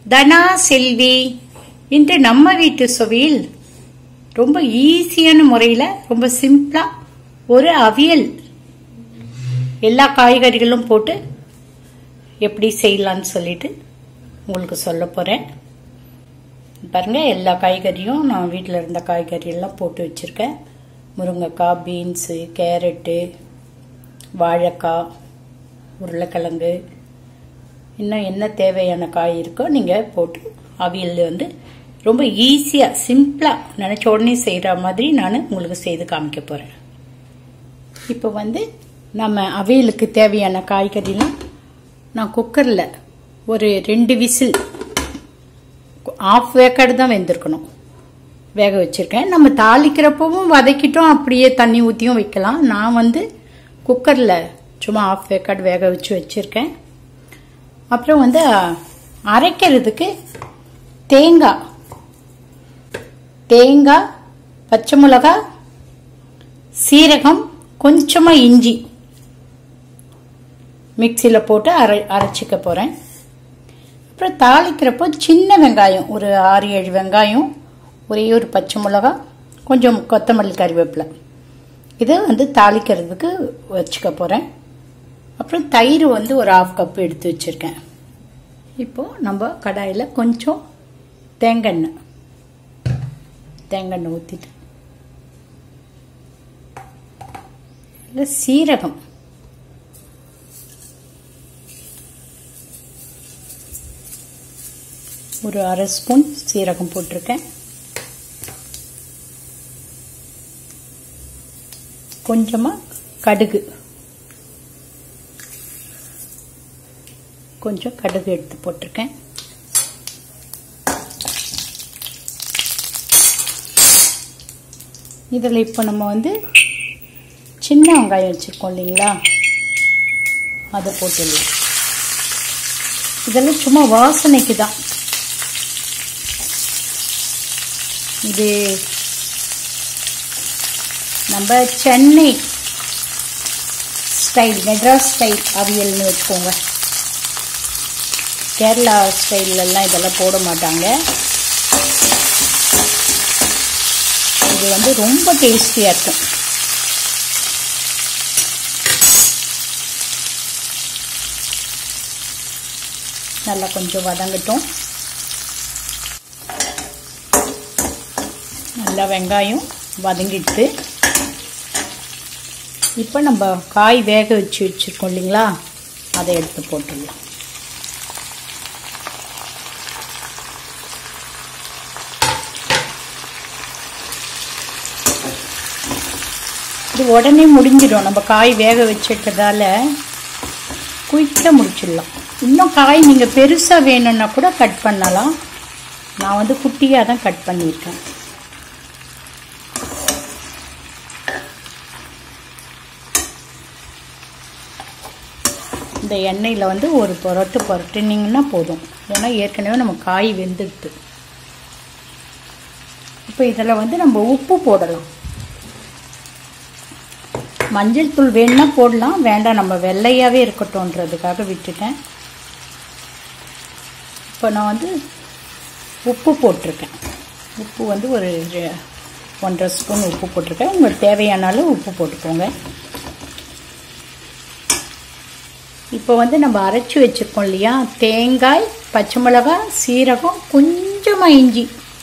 தனா செல்வி இன்று நம்ம வீட்டு சுவையில் ரொம்ப ஈஸியான முறையில் ரொம்ப சிம்பிளா ஒரு அவியல் எல்லா காய்கறிகளும் போட்டு எப்படி செய்யலான்னு சொல்லிட்டு உங்களுக்கு சொல்ல போறேன் பாருங்க எல்லா காய்கறியும் நான் வீட்டில் இருந்த காய்கறி எல்லாம் போட்டு வச்சிருக்கேன் முருங்கைக்காய் பீன்ஸு கேரட்டு வாழைக்காய் உருளைக்கிழங்கு இன்னும் என்ன தேவையான காய் இருக்கோ நீங்கள் போட்டு அவியல் வந்து ரொம்ப ஈஸியாக சிம்பிளாக நினச்ச உடனே செய்கிற மாதிரி நான் உங்களுக்கு செய்து காமிக்க போகிறேன் இப்போ வந்து நம்ம அவியலுக்கு தேவையான காய்கறிலாம் நான் குக்கரில் ஒரு ரெண்டு விசில் ஆஃப் வேக்காடு தான் வெந்திருக்கணும் வேக வச்சுருக்கேன் நம்ம தாளிக்கிறப்பவும் வதக்கிட்டோம் அப்படியே தண்ணி ஊற்றியும் வைக்கலாம் நான் வந்து குக்கரில் சும்மா ஆஃப் வேக்காடு வேக வச்சு வச்சுருக்கேன் அப்புறம் வந்து அரைக்கிறதுக்கு தேங்காய் தேங்காய் பச்சை மிளகாய் சீரகம் கொஞ்சமாக இஞ்சி மிக்சியில் போட்டு அரை அரைச்சிக்க போகிறேன் அப்புறம் தாளிக்கிறப்போ சின்ன வெங்காயம் ஒரு ஆறு ஏழு வெங்காயம் ஒரே ஒரு பச்சை மிளகா கொஞ்சம் கொத்தமல்லி கறிவேப்பிலை இதை வந்து தாளிக்கிறதுக்கு வச்சுக்க போகிறேன் அப்புறம் தயிர் வந்து ஒரு ஆஃப் கப் எடுத்து வச்சுருக்கேன் இப்போது நம்ம கடாயில் கொஞ்சம் தேங்காய் தேங்காய் ஊற்றிட்டு இல்லை சீரகம் ஒரு அரை ஸ்பூன் சீரகம் போட்டிருக்கேன் கொஞ்சமாக கடுகு கொஞ்சம் கடுகு எடுத்து போட்டிருக்கேன் இதில் இப்போ நம்ம வந்து சின்ன வெங்காயம் வச்சுருக்கோம் இல்லைங்களா அதை போட்டுடலாம் இதெல்லாம் சும்மா வாசனைக்கு தான் இது நம்ம சென்னை ஸ்டைல் மெட்ராஸ் ஸ்டைல் அவியல்னு வச்சுக்கோங்க கேரளா ஸ்டைல்லலாம் இதெல்லாம் போட மாட்டாங்க இது வந்து ரொம்ப டேஸ்டியாக இருக்கும் நல்லா கொஞ்சம் வதங்கட்டும் நல்லா வெங்காயம் வதங்கிட்டு இப்போ நம்ம காய் வேக வச்சு வச்சுருக்கோம் இல்லைங்களா அதை எடுத்து போட்டுடலாம் இது உடனே முடிஞ்சிடும் நம்ம காய் வேக வச்சிட்டதால குயிக்காக முடிச்சிடலாம் இன்னும் காய் நீங்கள் பெருசாக வேணும்னா கூட கட் பண்ணலாம் நான் வந்து குட்டியாக தான் கட் பண்ணியிருக்கேன் இந்த எண்ணெயில் வந்து ஒரு புரட்டு புரட்டுனீங்கன்னா போதும் ஏன்னா ஏற்கனவே நம்ம காய் வெந்துடுது இப்போ இதில் வந்து நம்ம உப்பு போடலாம் மஞ்சள் தூள் வேணும்னா போடலாம் வேண்டாம் நம்ம வெள்ளையாகவே இருக்கட்டும்ன்றதுக்காக விட்டுட்டேன் இப்போ நான் வந்து உப்பு போட்டிருக்கேன் உப்பு வந்து ஒரு ஒன்றரை ஸ்பூன் உப்பு போட்டிருக்கேன் உங்களுக்கு தேவையான அளவு உப்பு போட்டுக்கோங்க இப்போ வந்து நம்ம அரைச்சி வச்சுருக்கோம் இல்லையா தேங்காய் பச்சை மிளகாய் சீரகம் கொஞ்சமாக இஞ்சி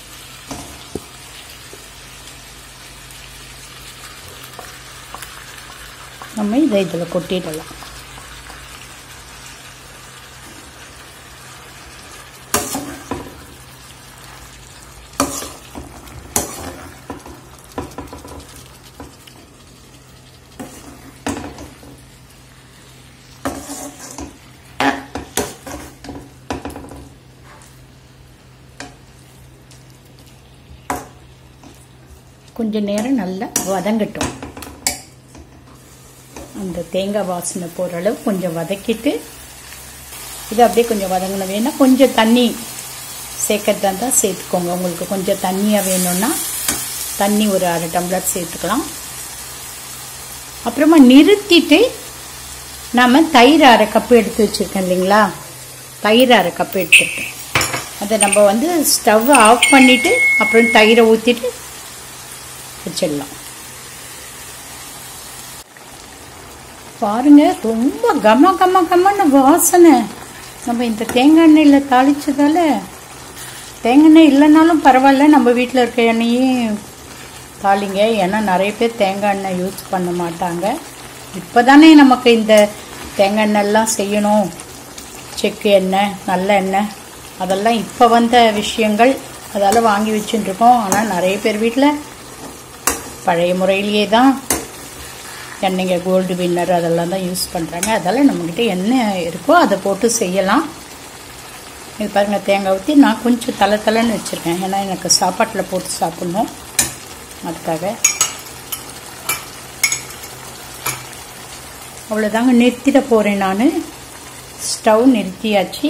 நம்ம இதை இதில் கொட்டிடலாம் கொஞ்ச நேரம் நல்லா வதங்கட்டும் அந்த தேங்காய் வாசனை போகிற அளவு கொஞ்சம் வதக்கிட்டு இது அப்படியே கொஞ்சம் வதங்கணும் வேணால் கொஞ்சம் தண்ணி சேர்க்கறதா இருந்தால் சேர்த்துக்கோங்க உங்களுக்கு கொஞ்சம் தண்ணியாக வேணும்னா தண்ணி ஒரு அரை டம்ளர் சேர்த்துக்கலாம் அப்புறமா நிறுத்திட்டு நம்ம தயிர் அரை கப்பு எடுத்து வச்சுருக்கேன் இல்லைங்களா தயிர் அரை கப்பு எடுத்துருக்கேன் அதை நம்ம வந்து ஸ்டவ் ஆஃப் பண்ணிட்டு அப்புறம் தயிரை ஊற்றிட்டு வச்சிடலாம் பாருங்க ரொம்ப கம கம கமன்னு வாசனை நம்ம இந்த தேங்காய் எண்ணெயில் தாளிச்சதால தேங்காய் எண்ணெய் இல்லைனாலும் பரவாயில்ல நம்ம வீட்டில் இருக்க எண்ணெயே தாளிங்க ஏன்னா நிறைய பேர் தேங்காய் எண்ணெய் யூஸ் பண்ண மாட்டாங்க இப்போ தானே நமக்கு இந்த தேங்காய் எண்ணெய்லாம் செய்யணும் செக்கு எண்ணெய் நல்ல எண்ணெய் அதெல்லாம் இப்போ வந்த விஷயங்கள் அதால் வாங்கி வச்சுட்டுருக்கோம் ஆனால் நிறைய பேர் வீட்டில் பழைய முறையிலேயே தான் எண்ணெய்ங்க கோல்டு வின்னர் அதெல்லாம் தான் யூஸ் பண்ணுறாங்க அதால் நம்மக்கிட்ட என்ன இருக்கோ அதை போட்டு செய்யலாம் இது பாருங்கள் தேங்காய் ஊற்றி நான் கொஞ்சம் தலை தலைன்னு வச்சுருக்கேன் ஏன்னா எனக்கு சாப்பாட்டில் போட்டு சாப்பிட்ணும் அதுக்காக அவ்வளோதாங்க நிறுத்திட போகிறேன் நான் ஸ்டவ் நிறுத்தியாச்சு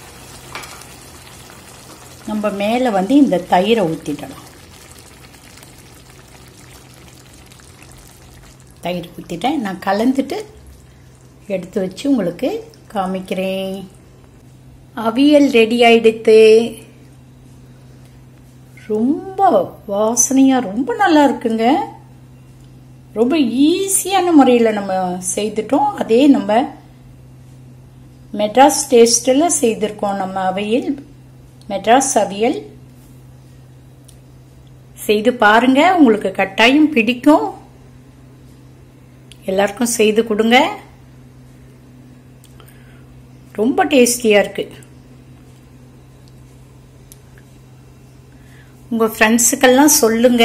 நம்ம மேலே வந்து இந்த தயிரை ஊற்றிடலாம் தயிர் ஊற்றிட்டேன் நான் கலந்துட்டு எடுத்து வச்சு உங்களுக்கு காமிக்கிறேன் அவியல் ரெடி ஆயிடுத்து ரொம்ப வாசனையாக ரொம்ப நல்லா இருக்குங்க ரொம்ப ஈஸியான முறையில் நம்ம செய்துட்டோம் அதே நம்ம மெட்ராஸ் டேஸ்ட்டில் செய்திருக்கோம் நம்ம அவையில் மெட்ராஸ் அவியல் செய்து பாருங்க உங்களுக்கு கட்டாயம் பிடிக்கும் எல்லாருக்கும் செய்து கொடுங்க ரொம்ப டேஸ்டியாக இருக்கு உங்கள் ஃப்ரெண்ட்ஸுக்கெல்லாம் சொல்லுங்க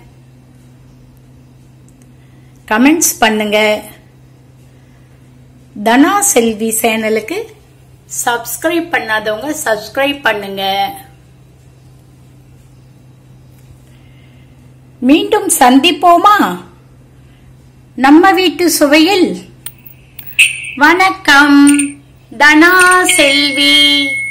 கமெண்ட்ஸ் பண்ணுங்க தனா செல்வி சேனலுக்கு சப்ஸ்கிரைப் பண்ணாதவங்க சப்ஸ்கிரைப் பண்ணுங்க மீண்டும் சந்திப்போமா நம்ம வீட்டு சுவையில் வணக்கம் தனா செல்வி